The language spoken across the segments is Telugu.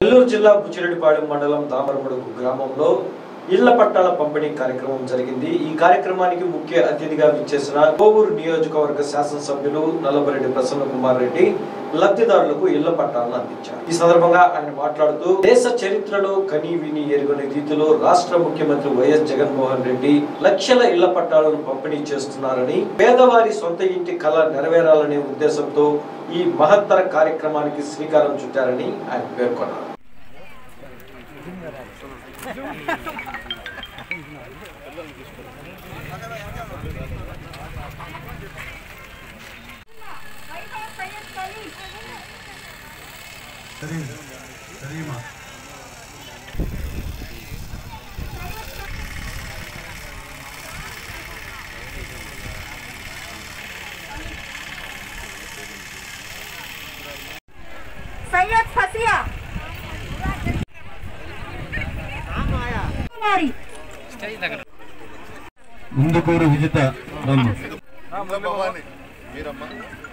నెల్లూరు జిల్లా బుచ్చిరెడ్డిపాలెం మండలం దామరమడుగు గ్రామంలో ఇళ్ల పట్టాల పంపిణీ కార్యక్రమం జరిగింది ఈ కార్యక్రమానికి ముఖ్య అతిథిగా విచ్చేసిన కోవూరు నియోజకవర్గ శాసనసభ్యులు నల్లబరెడ్డి ప్రసన్న కుమార్ రెడ్డి లబ్ధిదారులకు ఇళ్ల పట్టాలను అందించారు ఈ సందర్భంగా ఆయన మాట్లాడుతూ దేశ చరిత్రలో కనీ విని ఎరుగని రీతిలో రాష్ట్ర ముఖ్యమంత్రి వైఎస్ జగన్మోహన్ రెడ్డి లక్షల ఇళ్ల పట్టాలను పంపిణీ చేస్తున్నారని పేదవారి సొంత ఇంటి కళ నెరవేరాలనే ఉద్దేశంతో ఈ మహత్తర కార్యక్రమానికి శ్రీకారం చుట్టారని ఆయన పేర్కొన్నారు ಸರಿ ಸರಿಮಾ సయ్యద్ ఫసియా కుమారి ముందుకూరు విజిత రమ్మ భవాని మీరమ్మ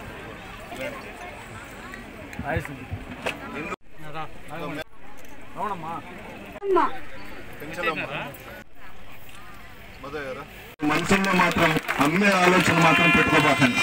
అమ్మ పెంచలమ్మ మదయ్యారా మనసులో మాత్రం అమ్మే ఆలోచన మాత్రం పెట్టుకోబాకండి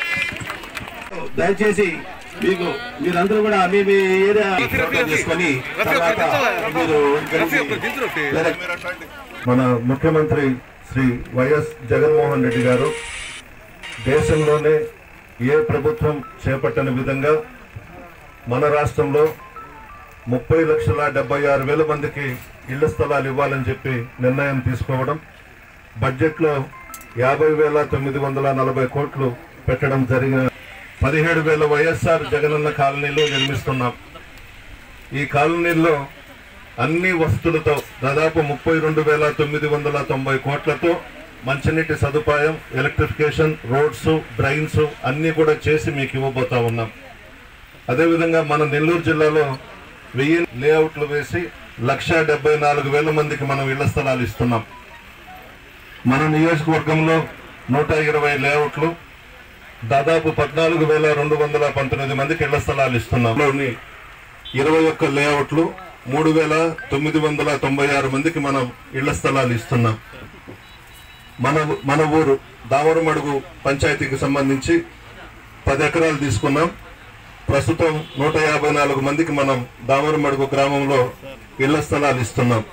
దయచేసి మీకు మీరందరూ కూడా మీ మీ ఏరియా ఫోటో తీసుకొని తర్వాత మీరు వేరే- మీరు అట్లాంటి మన ముఖ్యమంత్రి శ్రీ వైఎస్ జగన్మోహన్ రెడ్డి గారు దేశంలోనే ఏ ప్రభుత్వం చేపట్టని విధంగా మన రాష్ట్రంలో ముప్పై లక్షల డెబ్బై ఆరు వేల మందికి ఇళ్ల స్థలాలు ఇవ్వాలని చెప్పి నిర్ణయం తీసుకోవడం బడ్జెట్లో యాభై వేల తొమ్మిది వందల నలభై కోట్లు పెట్టడం జరిగిన పదిహేడు వేల వైఎస్ఆర్ జగనన్న కాలనీలు నిర్మిస్తున్నాం ఈ కాలనీల్లో అన్ని వస్తువులతో దాదాపు ముప్పై రెండు వేల తొమ్మిది వందల తొంభై కోట్లతో మంచినీటి సదుపాయం ఎలక్ట్రిఫికేషన్ రోడ్స్ డ్రైన్స్ అన్ని కూడా చేసి మీకు ఇవ్వబోతా ఉన్నాం అదేవిధంగా మన నెల్లూరు జిల్లాలో వెయ్యి లేఅవుట్లు వేసి లక్ష డెబ్బై నాలుగు వేల మందికి మనం ఇళ్ల స్థలాలు ఇస్తున్నాం మన నియోజకవర్గంలో నూట ఇరవై లేఅవుట్లు దాదాపు పద్నాలుగు వేల రెండు వందల పంతొమ్మిది మందికి ఇళ్ల స్థలాలు ఇస్తున్నాం లోని ఇరవై ఒక్క లేఅవుట్లు మూడు వేల తొమ్మిది వందల తొంభై ఆరు మందికి మనం ఇళ్ల స్థలాలు ఇస్తున్నాం మన మన ఊరు దావరమడుగు పంచాయతీకి సంబంధించి పది ఎకరాలు తీసుకున్నాం ప్రస్తుతం నూట యాభై నాలుగు మందికి మనం దావరమడుగు గ్రామంలో ఇళ్ల స్థలాలు ఇస్తున్నాం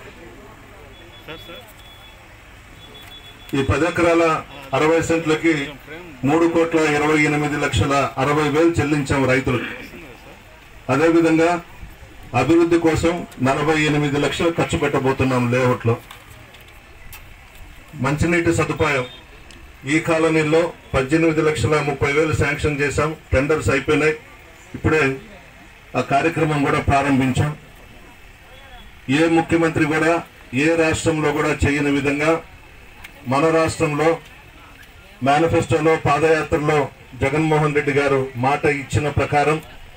ఈ పది ఎకరాల అరవై సెంట్లకి మూడు కోట్ల ఇరవై ఎనిమిది లక్షల అరవై వేలు చెల్లించాం రైతులకు అదేవిధంగా అభివృద్ధి కోసం నలభై ఎనిమిది లక్షలు ఖర్చు పెట్టబోతున్నాం లేఅవుట్లో మంచినీటి సదుపాయం ఈ కాలనీలో పద్దెనిమిది లక్షల ముప్పై వేలు శాంక్షన్ చేశాం టెండర్స్ అయిపోయినాయి ఇప్పుడే ఆ కార్యక్రమం కూడా ప్రారంభించాం ఏ ముఖ్యమంత్రి కూడా ఏ రాష్ట్రంలో కూడా చేయని విధంగా మన రాష్ట్రంలో మేనిఫెస్టోలో పాదయాత్రలో జగన్మోహన్ రెడ్డి గారు మాట ఇచ్చిన ప్రకారం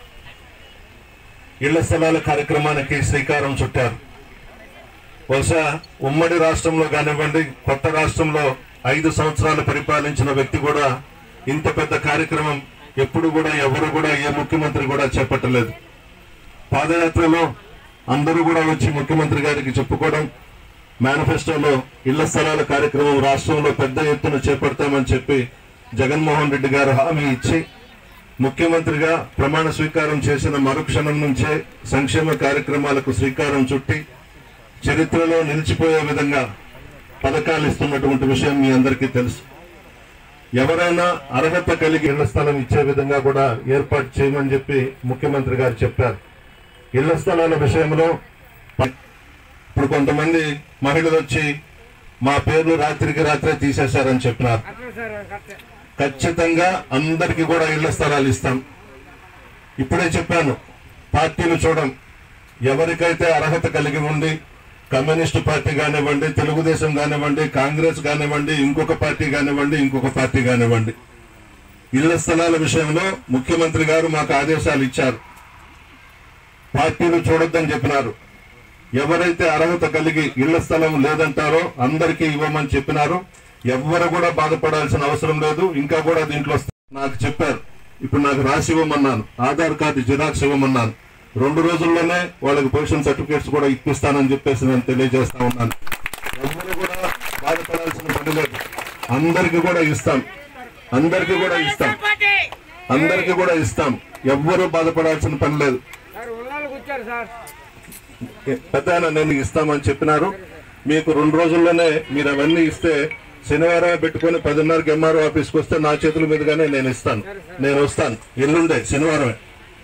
ఇళ్ల స్థలాల కార్యక్రమానికి శ్రీకారం చుట్టారు బహుశా ఉమ్మడి రాష్ట్రంలో కానివ్వండి కొత్త రాష్ట్రంలో ఐదు సంవత్సరాలు పరిపాలించిన వ్యక్తి కూడా ఇంత పెద్ద కార్యక్రమం ఎప్పుడు కూడా ఎవరు కూడా ఏ ముఖ్యమంత్రి కూడా చేపట్టలేదు పాదయాత్రలో అందరూ కూడా వచ్చి ముఖ్యమంత్రి గారికి చెప్పుకోవడం మేనిఫెస్టోలో ఇళ్ల స్థలాల కార్యక్రమం రాష్ట్రంలో పెద్ద ఎత్తున చేపడతామని చెప్పి జగన్మోహన్ రెడ్డి గారు హామీ ఇచ్చి ముఖ్యమంత్రిగా ప్రమాణ స్వీకారం చేసిన మరుక్షణం నుంచే సంక్షేమ కార్యక్రమాలకు శ్రీకారం చుట్టి చరిత్రలో నిలిచిపోయే విధంగా పథకాలు ఇస్తున్నటువంటి విషయం మీ అందరికీ తెలుసు ఎవరైనా అర్హత కలిగి ఇళ్ల స్థలం ఇచ్చే విధంగా కూడా ఏర్పాటు చేయమని చెప్పి ముఖ్యమంత్రి గారు చెప్పారు ఇళ్ల స్థలాల విషయంలో ఇప్పుడు కొంతమంది మహిళలు వచ్చి మా పేర్లు రాత్రికి రాత్రే తీసేశారని చెప్పినారు ఖచ్చితంగా అందరికీ కూడా ఇళ్ల స్థలాలు ఇస్తాం ఇప్పుడే చెప్పాను పార్టీలు చూడం ఎవరికైతే అర్హత కలిగి ఉండి కమ్యూనిస్ట్ పార్టీ కానివ్వండి తెలుగుదేశం కానివ్వండి కాంగ్రెస్ కానివ్వండి ఇంకొక పార్టీ కానివ్వండి ఇంకొక పార్టీ కానివ్వండి ఇళ్ల స్థలాల విషయంలో ముఖ్యమంత్రి గారు మాకు ఆదేశాలు ఇచ్చారు పార్టీలు చూడొద్దని చెప్పినారు ఎవరైతే అర్హత కలిగి ఇళ్ల స్థలం లేదంటారో అందరికీ ఇవ్వమని చెప్పినారు ఎవ్వరు కూడా బాధపడాల్సిన అవసరం లేదు ఇంకా కూడా దీంట్లో నాకు చెప్పారు ఇప్పుడు నాకు రాసి ఇవ్వమన్నాను ఆధార్ కార్డు జిరాక్స్ ఇవ్వమన్నాను రెండు రోజుల్లోనే వాళ్ళకి పొజిషన్ సర్టిఫికేట్స్ కూడా ఇప్పిస్తానని చెప్పేసి నేను తెలియజేస్తా ఉన్నాను ఎవరు కూడా బాధపడాల్సిన పని లేదు అందరికీ కూడా ఇస్తాం అందరికీ కూడా ఇస్తాం అందరికీ కూడా ఇస్తాం ఎవ్వరూ బాధపడాల్సిన పని లేదు పెద్ద ఆయన నేను ఇస్తామని చెప్పినారు మీకు రెండు రోజుల్లోనే మీరు అవన్నీ ఇస్తే శనివారం పెట్టుకొని పదిన్నరకి ఎంఆర్ఓ ఆఫీస్కి వస్తే నా చేతుల మీదుగానే నేను ఇస్తాను నేను వస్తాను ఎల్లుండే శనివారమే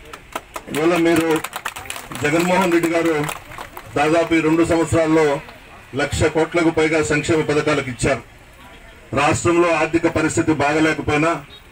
ఇవాళ మీరు జగన్మోహన్ రెడ్డి గారు దాదాపు ఈ రెండు సంవత్సరాల్లో లక్ష కోట్లకు పైగా సంక్షేమ పథకాలకు ఇచ్చారు రాష్ట్రంలో ఆర్థిక పరిస్థితి బాగలేకపోయినా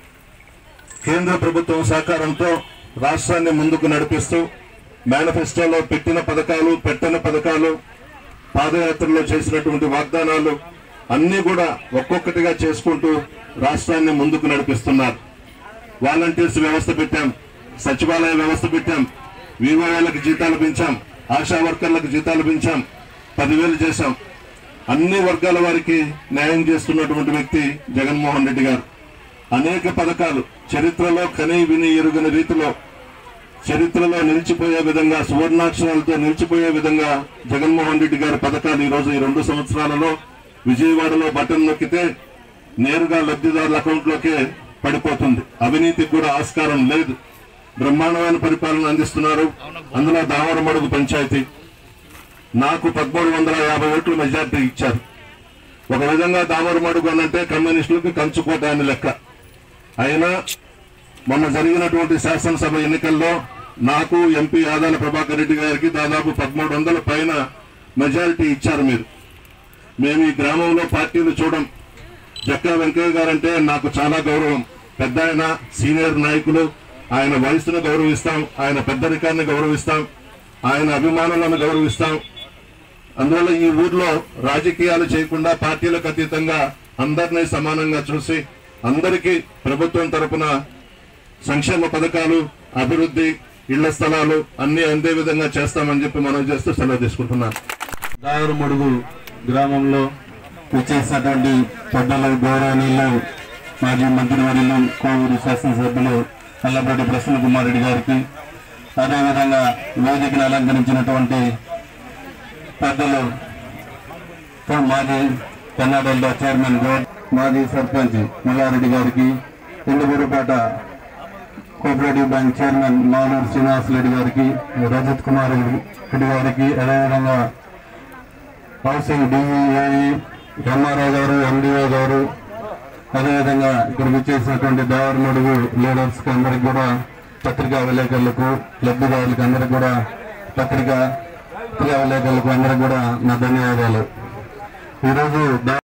కేంద్ర ప్రభుత్వం సహకారంతో రాష్ట్రాన్ని ముందుకు నడిపిస్తూ మేనిఫెస్టోలో పెట్టిన పథకాలు పెట్టని పథకాలు పాదయాత్రలో చేసినటువంటి వాగ్దానాలు అన్ని కూడా ఒక్కొక్కటిగా చేసుకుంటూ రాష్ట్రాన్ని ముందుకు నడిపిస్తున్నారు వాలంటీర్స్ వ్యవస్థ పెట్టాం సచివాలయ వ్యవస్థ పెట్టాం వివోఏలకు జీతాలు పెంచాం ఆశా వర్కర్లకు జీతాలు పెంచాం పదివేలు చేశాం అన్ని వర్గాల వారికి న్యాయం చేస్తున్నటువంటి వ్యక్తి జగన్మోహన్ రెడ్డి గారు అనేక పథకాలు చరిత్రలో కనీ విని ఎరుగని రీతిలో చరిత్రలో నిలిచిపోయే విధంగా సువర్ణాక్షరాలతో నిలిచిపోయే విధంగా జగన్మోహన్ రెడ్డి గారి పథకాలు ఈ రోజు ఈ రెండు సంవత్సరాలలో విజయవాడలో బటన్ నొక్కితే నేరుగా లబ్ధిదారుల అకౌంట్లోకే పడిపోతుంది అవినీతికి కూడా ఆస్కారం లేదు బ్రహ్మాండమైన పరిపాలన అందిస్తున్నారు అందులో దావరమడుగు పంచాయతీ నాకు పదమూడు వందల యాభై ఓట్ల మెజార్టీ ఇచ్చారు ఒక విధంగా దామరమడుగు అనంటే కమ్యూనిస్టులకు కంచుకోట అని లెక్క అయినా మొన్న జరిగినటువంటి శాసనసభ ఎన్నికల్లో నాకు ఎంపీ ఆదాల ప్రభాకర్ రెడ్డి గారికి దాదాపు పదమూడు వందల పైన మెజారిటీ ఇచ్చారు మీరు మేము ఈ గ్రామంలో పార్టీలు చూడం జక్కా వెంకయ్య గారంటే నాకు చాలా గౌరవం పెద్ద ఆయన సీనియర్ నాయకులు ఆయన వయసును గౌరవిస్తాం ఆయన పెద్దరికాన్ని గౌరవిస్తాం ఆయన అభిమానులను గౌరవిస్తాం అందువల్ల ఈ ఊర్లో రాజకీయాలు చేయకుండా పార్టీలకు అతీతంగా అందరినీ సమానంగా చూసి అందరికీ ప్రభుత్వం తరపున సంక్షేమ పథకాలు అభివృద్ధి ఇళ్ల స్థలాలు అన్ని అందే విధంగా చేస్తామని చెప్పి మనం చేస్తూ సెలవు తీసుకుంటున్నాను దావరమడుగు గ్రామంలో వచ్చేసినటువంటి పెద్దలు గౌరవనీయులు మాజీ మంత్రివర్యులు కోవూరు శాసనసభ్యులు అల్లపరెడ్డి ప్రసన్న కుమార్ రెడ్డి గారికి అదేవిధంగా వేదికను అలంకరించినటువంటి పెద్దలు మాజీ కర్ణాటకలో చైర్మన్ గౌడ్ మాజీ సర్పంచ్ మల్లారెడ్డి గారికి Indugurupeta cooperative bank chairman Maluru Srinivas Reddy గారికి రజత్ కుమార్ రెడ్డి గారికి అదేవిధంగా హౌసింగ్ డిఈఏఈ ఎంఆర్ఓ గారు ఎండిఓ గారు అదేవిధంగా ఇక్కడికి వచ్చేసినటువంటి దావరమడుగు లీడర్స్ కి అందరికి కూడా పత్రికా విలేకరులకు లబ్ధిదారులకు అందరికి కూడా పత్రికా పత్రికా విలేకరులకు అందరికి కూడా నా ధన్యవాదాలు ఈరోజు దా-